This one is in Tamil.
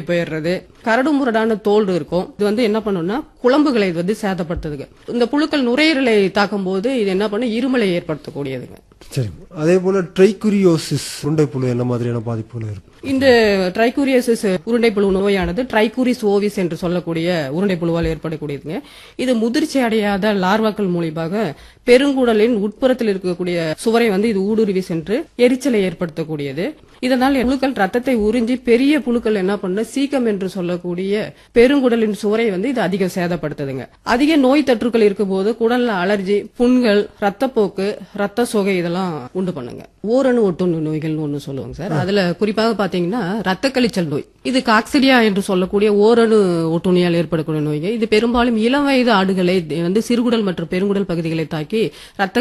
போயிடுறது கரடு முரடான தோல் இருக்கும் இது வந்து என்ன பண்ணும்னா குழம்புகளை இது வந்து சேதப்படுத்துதுங்க இந்த புழுக்கள் நுரையீரலை தாக்கும் போது இது என்ன பண்ணும் இருமலை ஏற்படுத்தக்கூடியதுங்க சரி அதே போல ட்ரைகுரியோசிஸ் உருண்டைப்புழு என்ன மாதிரியான பாதிப்புகள் இருக்கும் இந்த ட்ரைகூரியோசிஸ் உருண்டைப்புழு நோயானது ட்ரைகூரிஸ் ஓவிஸ் என்று சொல்லக்கூடிய உருண்டைப்புழுவால் ஏற்படக்கூடியதுங்க இது முதிர்ச்சி அடையாத லார்வாக்கள் மூலியமாக பெருங்குடலின் உட்புறத்தில் இருக்கக்கூடிய சுவரை வந்து இது ஊடுருவி சென்று எரிச்சலை ஏற்படுத்தக்கூடியது இதனால் புழுக்கள் ரத்தத்தை உறிஞ்சி பெரிய புழுக்கள் என்ன பண்ண சீக்கம் என்று சொல்லக்கூடிய பெருங்குடலின் சுவரை வந்து இது அதிகம் சேதப்படுத்துதுங்க அதிக நோய் தொற்றுக்கள் இருக்கும்போது குடல்ல அலர்ஜி புண்கள் ரத்தப்போக்கு ரத்த சோகை இதெல்லாம் உண்டு பண்ணுங்க ஓரணு ஒட்டுண்ணு நோய்கள்னு ஒண்ணு சொல்லுவாங்க சார் அதுல குறிப்பாக பாத்தீங்கன்னா ரத்த கழிச்சல் நோய் இது காக்சிடியா என்று சொல்லக்கூடிய ஓரணு ஒட்டுண்ணியால் ஏற்படக்கூடிய நோய்ங்க இது பெரும்பாலும் இளம் வயது ஆடுகளை வந்து சிறுகுடல் மற்றும் பெருங்குடல் பகுதிகளை தாக்கி ரத்த